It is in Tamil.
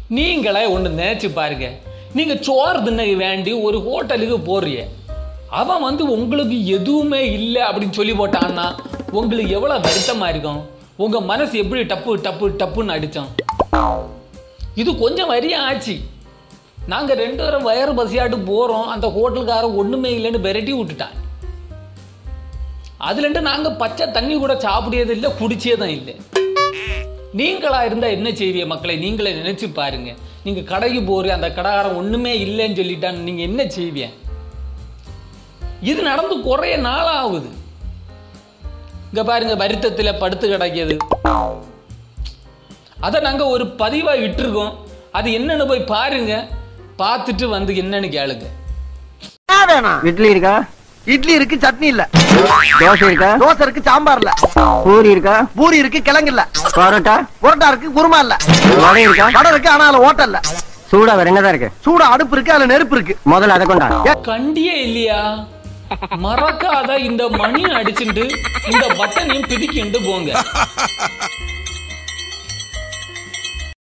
நீங்களே ஒன்று நினைச்சு பாருங்க நீங்க சோறு தின்ன வேண்டி ஒரு ஹோட்டலுக்கு போறிய அவன் வந்து உங்களுக்கு எதுவுமே இல்லை அப்படின்னு சொல்லி போட்டான்னா உங்களுக்கு எவ்வளோ வருத்தமா இருக்கும் உங்க மனசு எப்படி டப்பு டப்பு டப்புன்னு அடிச்சோம் இது கொஞ்சம் வரியா ஆச்சு நாங்கள் ரெண்டு பேரும் வயறு பசியாட்டு போகிறோம் அந்த ஹோட்டலுக்காரன் ஒன்றுமே இல்லைன்னு விரட்டி விட்டுட்டான் அதுலேருந்து நாங்கள் பச்சை தண்ணி கூட சாப்பிடியது இல்லை குடிச்சதும் இல்லை நீங்களா இருந்தா என்ன செய்வீங்க மக்களை நீங்களே நினைச்சு பாருங்க நீங்க கடைக்கு போற அந்த கடைக்காரன் ஒண்ணுமே இல்லைன்னு சொல்லிட்டான் நீங்க என்ன செய்வீங்க இது நடந்து குறைய நாள் ஆகுது இங்க பாருங்க வருத்தத்துல படுத்து கிடக்கியது அதை நாங்க ஒரு பதிவா இட்டிருக்கோம் அது என்னன்னு போய் பாருங்க பார்த்துட்டு வந்து என்னன்னு கேளுங்க இட்லி இருக்கா இட்லி இருக்கு சட்னி இல்ல தோசை இருக்கா தோசை இருக்கு சாம்பார் இல்ல பூரி இருக்கா பூரி இருக்கு கிழங்கு இல்ல பரோட்டா புரோட்டா இருக்கு குருமா இல்ல வடை இருக்கா வடை இருக்கு ஆனா அதுல ஓட்டை இல்ல சூடா வேற என்னதான் இருக்கு சூடா அடுப்பு இருக்கு அதுல நெருப்பு இருக்கு முதல்ல அதை கொண்டா கண்டியே இல்லையா மறக்காத இந்த மணி அடிச்சுட்டு இந்த பட்டனையும் பிதிக்கிண்டு போங்க